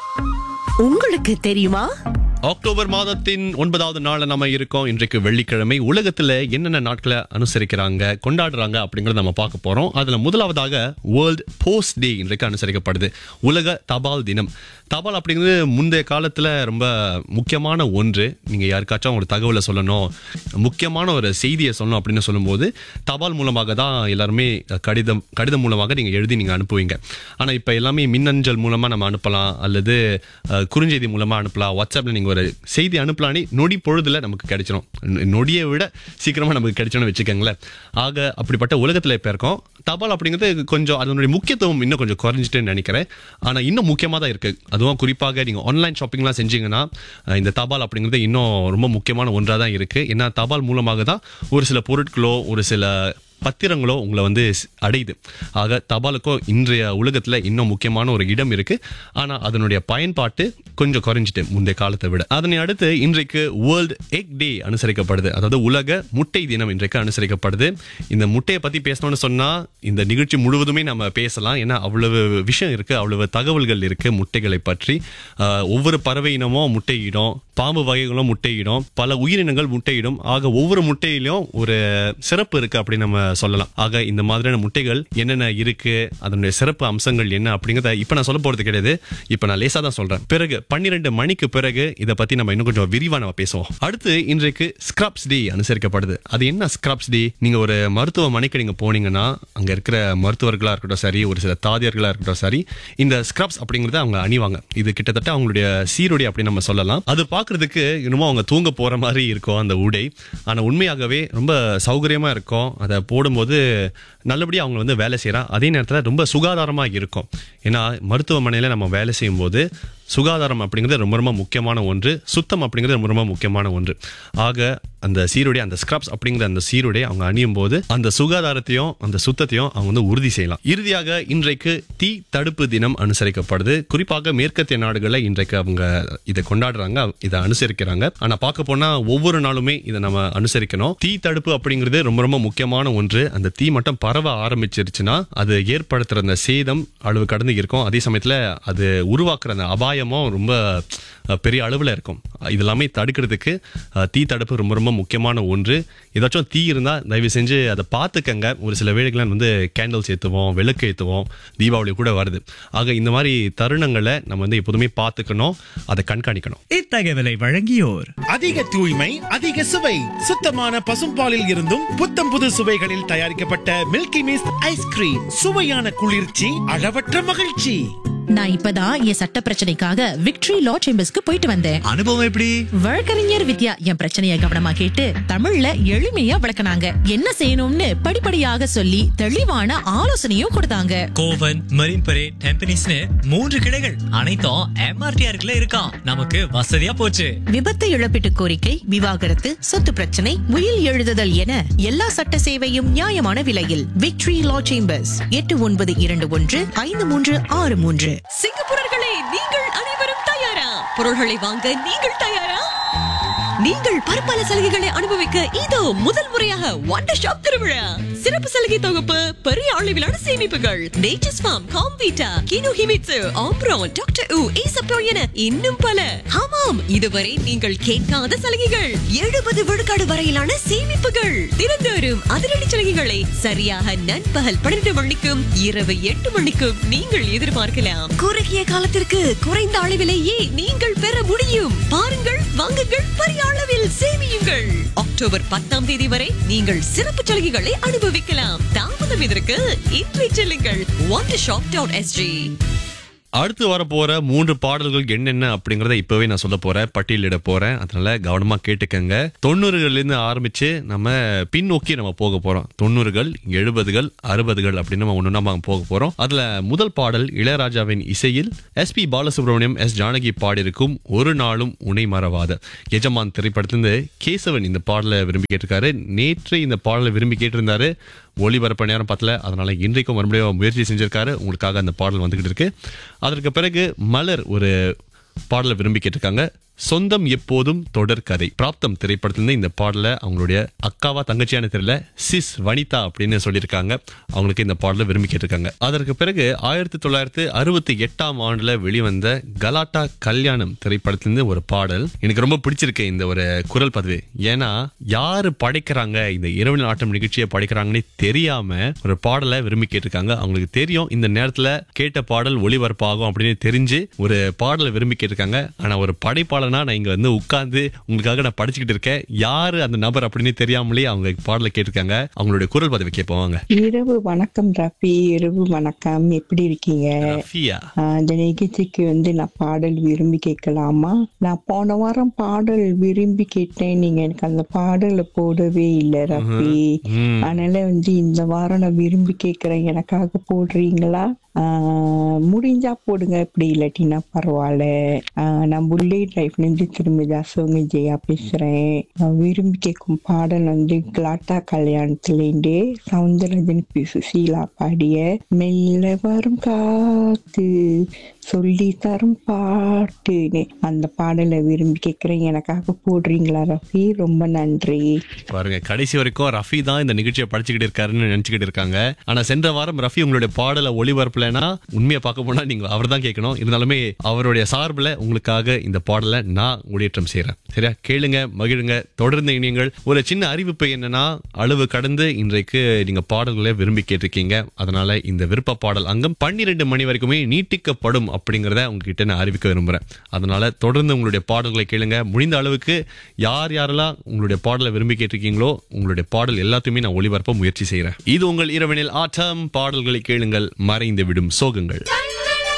உங்களுக்கு தெரியுமா அக்டோபர் மாதத்தின் ஒன்பதாவது நாள்ல நம்ம இருக்கோம் இன்றைக்கு வெள்ளிக்கிழமை உலகத்துல என்னென்ன நாட்களை அனுசரிக்கிறாங்க கொண்டாடுறாங்க அப்படிங்கறத நம்ம பார்க்க போறோம் அதுல முதலாவதாக வேர்ல்ட் போஸ்ட் டே இன்றைக்கு அனுசரிக்கப்படுது உலக தபால் தினம் தபால் அப்படிங்கிறது முந்தைய காலத்துல ரொம்ப முக்கியமான ஒன்று நீங்க யாருக்காச்சும் ஒரு தகவலை சொல்லணும் முக்கியமான ஒரு செய்தியை சொல்லணும் அப்படின்னு சொல்லும்போது தபால் மூலமாக தான் எல்லாருமே கடிதம் கடிதம் மூலமாக நீங்க எழுதி நீங்க அனுப்புவீங்க ஆனா இப்ப எல்லாமே மின்னஞ்சல் மூலமா நம்ம அனுப்பலாம் அல்லது அஹ், குறுஞ்செய்தி மூலமா அனுப்பலாம் வாட்ஸ்அப்ல நீங்க ஒரு செய்தி அனுப்பலானே நொடி பொழுதுல நமக்கு கிடைச்சிரும் நொ- நொடியை விட சீக்கிரமா நமக்கு கிடைச்சோம்னு வச்சுக்கோங்களேன் ஆக அப்படிப்பட்ட உலகத்துல இப்ப இருக்கோம் தபால் அப்படிங்கிறது கொஞ்சம் அதனுடைய முக்கியத்துவம் இன்னும் கொஞ்சம் குறைஞ்சிட்டுன்னு நினைக்கிறேன் ஆனா இன்னும் முக்கியமா தான் இருக்கு அதுவும் குறிப்பாக நீங்க ஆன்லைன் ஷாப்பிங்லாம் செஞ்சீங்கன்னா அஹ், இந்த தபால் அப்படிங்கிறது இன்னும் ரொம்ப முக்கியமான ஒன்றா தான் இருக்கு ஏன்னா தபால் மூலமாக தான் ஒரு சில பொருட்களோ ஒரு சில பத்திரங்களோ உங்களை வந்து ஸ்- அடையுது ஆக தபாலுக்கும் இன்றைய உலகத்துல இன்னும் முக்கியமான ஒரு இடம் இருக்கு ஆனா அதனுடைய பயன்பாட்டு கொஞ்சம் குறைஞ்சிட்டு முந்தைய காலத்தை விட அதனை அடுத்து இன்றைக்கு வேர்ல்டு எக் டே அனுசரிக்கப்படுது அதாவது உலக முட்டை தினம் இன்றைக்கு அனுசரிக்கப்படுது இந்த முட்டையை பத்தி பேசணும்னு சொன்னா இந்த நிகழ்ச்சி முழுவதுமே நம்ம பேசலாம் ஏன்னா அவ்வளவு விஷயம் இருக்கு அவ்வளவு தகவல்கள் இருக்கு முட்டைகளை பற்றி ஆஹ், ஒவ்வொரு பறவை இனமும் முட்டையிடும் பாம்பு வகைகளும் முட்டையிடும் பல உயிரினங்கள் முட்டையிடும் ஆக ஒவ்வொரு முட்டையிலும் ஒரு சிறப்பு இருக்கு அப்படின்னு நம்ம சொல்லலாம் ஆக இந்த மாதிரியான முட்டைகள் என்னென்ன இருக்கு அதனுடைய சிறப்பு அம்சங்கள் என்ன அப்படிங்கறத இப்ப நான் சொல்ல போறது கிடையாது இப்ப நான் லேசா தான் சொல்றேன் பிறகு பன்னிரெண்டு மணிக்கு பிறகு இதை பத்தி நம்ம இன்னும் கொஞ்சம் விரிவா நம்ம பேசுவோம் அடுத்து இன்றைக்கு ஸ்கிரப்ஸ் டே அனுசரிக்கப்படுது அது என்ன ஸ்கிரப்ஸ் டே நீங்க ஒரு மருத்துவமனைக்கு நீங்க போனீங்கன்னா அங்க இருக்கிற மருத்துவர்களா இருக்கட்டும் சரி ஒரு சில தாதியர்களா இருக்கட்டும் சரி இந்த ஸ்கிரப்ஸ் அப்படிங்கறத அவங்க அணிவாங்க இது கிட்டத்தட்ட அவங்களுடைய சீருடை அப்படின்னு நம்ம சொல்லலாம் அது பார்க்கிறதுக்கு இன்னமும் அவங்க தூங்க போற மாதிரி இருக்கும் அந்த உடை ஆனா உண்மையாகவே ரொம்ப சௌகரியமா இருக்கும் அதை போடும்போது நல்லபடியா அவங்க வந்து வேலை செய்யறா அதே நேரத்துல ரொம்ப சுகாதாரமா இருக்கும் ஏன்னா மருத்துவமனையில நம்ம வேலை செய்யும்போது சுகாதாரம் அப்படிங்கிறது ரொம்ப ரொம்ப முக்கியமான ஒன்று சுத்தம் அப்படிங்கிறது ரொம்ப ரொம்ப முக்கியமான ஒன்று ஆக அந்த சீருடை அந்த ஸ்க்ரப்ஸ் அப்படிங்கிற அந்த சீருடை அவங்க அணியும் போது அந்த சுகாதாரத்தையும் அந்த சுத்தத்தையும் அவங்க வந்து உறுதி செய்யலாம் இறுதியாக இன்றைக்கு தீ தடுப்பு தினம் அனுசரிக்கப்படுது குறிப்பாக மேற்கத்திய நாடுகளில் இன்றைக்கு அவங்க இதை கொண்டாடுறாங்க இதை அனுசரிக்கிறாங்க ஆனா பார்க்க போனா ஒவ்வொரு நாளுமே இதை நம்ம அனுசரிக்கணும் தீ தடுப்பு அப்படிங்கிறது ரொம்ப ரொம்ப முக்கியமான ஒன்று அந்த தீ மட்டும் பரவ ஆரம்பிச்சிருச்சுன்னா அது ஏற்படுத்துற அந்த சேதம் அளவு கடந்து இருக்கும் அதே சமயத்துல அது உருவாக்குற அந்த அபாயமும் ரொம்ப அஹ், பெரிய அளவுல இருக்கும் இது எல்லாமே தடுக்கிறதுக்கு அஹ், தீ தடுப்பு ரொம்ப ரொம்ப முக்கியமான ஒன்று ஏதாச்சும் தீ இருந்தா தயவு செஞ்சு அதை பார்த்துக்கங்க ஒரு சில வேளைகள் வந்து கேண்டில்ஸ் ஏற்றுவோம் விளக்கு ஏற்றுவோம் தீபாவளி கூட வருது ஆக இந்த மாதிரி தருணங்களை நம்ம வந்து எப்போதுமே பார்த்துக்கணும் அதை கண்காணிக்கணும் இத்தகவலை வழங்கியோர் அதிக தூய்மை அதிக சுவை சுத்தமான பசும்பாலில் இருந்தும் புத்தம் புது சுவைகளில் தயாரிக்கப்பட்ட மில்கி மிஸ்ட் ஐஸ்கிரீம் சுவையான குளிர்ச்சி அளவற்ற மகிழ்ச்சி நான் இப்பதான் என் சட்ட பிரச்சனைக்காக விக்டரி லா சேம்பர்ஸ்க்கு போயிட்டு வந்தேன் அனுபவம் எப்படி வழக்கறிஞர் வித்யா என் பிரச்சனைய கவனமா கேட்டு தமிழ்ல எளிமையா விளக்குனாங்க என்ன செய்யணும்னு படிப்படியாக சொல்லி தெளிவான ஆலோசனையும் கொடுத்தாங்க கோவன் மரீன் பரேட் டெம்பனிஸ்னு மூன்று கிளைகள் அனைத்தும் எம்ஆர்டிஆருக்குள்ள இருக்கான் நமக்கு வசதியா போச்சு விபத்து இழப்பீட்டு கோரிக்கை விவாகரத்து சொத்து பிரச்சனை உயில் எழுதுதல் என எல்லா சட்ட சேவையும் நியாயமான விலையில் விக்டரி லா சேம்பர்ஸ் எட்டு ஒன்பது இரண்டு ஒன்று ஐந்து மூன்று ஆறு மூன்று சிங்கப்பூரர்களே நீங்கள் அனைவரும் தயாரா பொருள்களை வாங்க நீங்கள் தயாரா நீங்கள் பற்பல சலுகைகளை அனுபவிக்க இதோ முதல் முறையாக வண்டர் ஷாப் திருவிழா சிறப்பு சலுகை தொகுப்பு பெரிய அளவிலான சேமிப்புகள் நேச்சர்ஸ் ஃபார்ம் காம்வீட்டா கினோ ஹிமிட்சு ஆம்ப்ரோன் டாக்டர் உ ஈசப்போ என இன்னும் பல ஆமாம் இதுவரை நீங்கள் கேட்காத சலுகைகள் எழுபது விழுக்காடு வரையிலான சேமிப்புகள் தினந்தோறும் அதிரடி சலுகைகளை சரியாக நண்பகல் பன்னிரண்டு மணிக்கும் இரவு எட்டு மணிக்கும் நீங்கள் எதிர்பார்க்கலாம் குறுகிய காலத்திற்கு குறைந்த அளவிலேயே நீங்கள் பெற முடியும் பாருங்கள் வாங்குங்கள் பெரிய அளவில் சேமியுங்கள் அக்டோபர் பத்தாம் தேதி வரை நீங்கள் சிறப்பு சலுகைகளை அனுபவிக்கலாம் தாமதம் இதற்கு இன்றை செல்லுங்கள் ஒன் ஷாப் டாட் எஸ்ஜி அடுத்து வர போற மூன்று பாடல்கள் என்னென்ன அப்படிங்கறத இப்பவே நான் சொல்ல போறேன் பட்டியலிட போறேன் அதனால கவனமா கேட்டுக்கங்க தொண்ணூறுகள்ல இருந்து ஆரம்பிச்சு நம்ம பின்னோக்கி நம்ம போக போறோம் தொண்ணூறுகள் எழுபதுகள் அறுபதுகள் அப்படின்னு நம்ம ஒண்ணு நம்ம போக போறோம் அதுல முதல் பாடல் இளையராஜாவின் இசையில் S P Balasubrahmanyam S Janaki பாடியிருக்கும் ஒரு நாளும் உனை மறவாத எஜமான் திரைப்படத்திலிருந்து கேசவன் இந்த பாடலை விரும்பி கேட்டிருக்காரு நேற்று இந்த பாடலை விரும்பி கேட்டிருந்தாரு ஒளிபரப்ப நேரம் பத்தல அதனால இன்றைக்கும் மறுபடியும் முயற்சி செஞ்சிருக்காரு உங்களுக்காக அந்த பாடல் வந்துகிட்டு இருக்கு அதற்கு பிறகு மலர் ஒரு பாடலை விரும்பி கேட்டிருக்காங்க சொந்தம் எப்போதும் தொடர்கதை பிராப்தம் திரைப்படத்திலிருந்து இந்த பாடல அவங்களுடைய அக்காவா தங்கச்சியான தெரியல சிஸ் வனிதா அப்படின்னு சொல்லியிருக்காங்க அவங்களுக்கு இந்த பாடல விரும்பி கேட்டிருக்காங்க அதற்கு பிறகு ஆயிரத்தி தொள்ளாயிரத்தி அறுபத்தி எட்டாம் ஆண்டுல வெளிவந்த கலாட்டா கல்யாணம் திரைப்படத்திலிருந்து ஒரு பாடல் எனக்கு ரொம்ப பிடிச்சிருக்கு இந்த ஒரு குரல் பதிவு ஏன்னா யாரு படைக்கிறாங்க இந்த இரவு ஆட்டம் நிகழ்ச்சியை படைக்கிறாங்கன்னே தெரியாம ஒரு பாடலை விரும்பி கேட்டிருக்காங்க அவங்களுக்கு தெரியும் இந்த நேரத்துல கேட்ட பாடல் ஒளிபரப்பாகும் அப்படின்னு தெரிஞ்சு ஒரு பாடலை விரும்பி கேட்டிருக்காங்க ஆனா ஒரு படைப்பாளனா நான் இங்க வந்து உட்கார்ந்து உங்களுக்காக நான் படிச்சுக்கிட்டு இருக்கேன் யாரு அந்த நபர் அப்படின்னு தெரியாமலே அவங்க பாடலை கேட்டிருக்காங்க அவங்களுடைய குரல் பதிவை கேட்போவாங்க இரவு வணக்கம் ரஃபி இரவு வணக்கம் எப்படி இருக்கீங்க ரஃபியா ஆஹ் இந்த நிகழ்ச்சிக்கு வந்து நான் பாடல் விரும்பி கேட்கலாமா நான் போன வாரம் பாடல் விரும்பி கேட்டேன் நீங்க எனக்கு அந்த பாடலை போடவே இல்லை ரஃபி ம். அதனால வந்து இந்த வாரம் நான் விரும்பி கேட்கிறேன் எனக்காக போடுறீங்களா ஆஹ் முடிஞ்சா போடுங்க இப்படி இல்லாட்டினா பரவாயில்ல ஆஹ் நான் புல்லேட் லைஃப்ல இருந்து திரும்பி தாசவங்க ஜெயா பேசுறேன் நான் விரும்பி கேட்கும் பாடல் வந்து கிளாட்டா கல்யாணத்துலேருந்து சவுந்தரஜன் பி சுசீலா பாடிய மெல்ல வரும் காத்து சொல்லி தரும் பாட்டுன்னு அந்த பாடலை விரும்பி கேட்கிறேன் எனக்காக போடுறீங்களா ரஃபி ரொம்ப நன்றி பாருங்க கடைசி வரைக்கும் ரஃபி தான் இந்த நிகழ்ச்சியை படிச்சுக்கிட்டு இருக்காருன்னு நினைச்சுக்கிட்டு இருக்காங்க ஆனா சென்ற வாரம் ரஃபி உங்களுடைய பாடலை ஒளிபரப்புலனா உண்மையை பார்க்க போனா நீங்க அவர் தான் கேட்கணும் இருந்தாலுமே அவருடைய சார்பில் உங்களுக்காக இந்த பாடலை நான் ஒளியேற்றம் செய்யறேன் சரியா கேளுங்க மகிழுங்க தொடர்ந்து இணையங்கள் ஒரு சின்ன அறிவிப்பு என்னன்னா அளவு கடந்து இன்றைக்கு நீங்க பாடல்களை விரும்பி கேட்டிருக்கீங்க அதனால இந்த விருப்ப பாடல் அங்கம் பன்னிரெண்டு மணி வரைக்குமே நீட்டிக்கப்படும் அப்படிங்கறத உங்ககிட்ட நான் அறிவிக்க விரும்புறேன் அதனால தொடர்ந்து உங்களுடைய பாடல்களை கேளுங்க முடிந்த அளவுக்கு யார் யாரெல்லாம் உங்களுடைய பாடலை விரும்பி கேட்டிருக்கீங்களோ உங்களுடைய பாடல் எல்லாத்தையுமே நான் ஒளிபரப்ப முயற்சி செய்யறேன் இது உங்கள் இரவனில் ஆட்டம் பாடல்களை கேளுங்கள் மறைந்து விடும் சோகங்கள்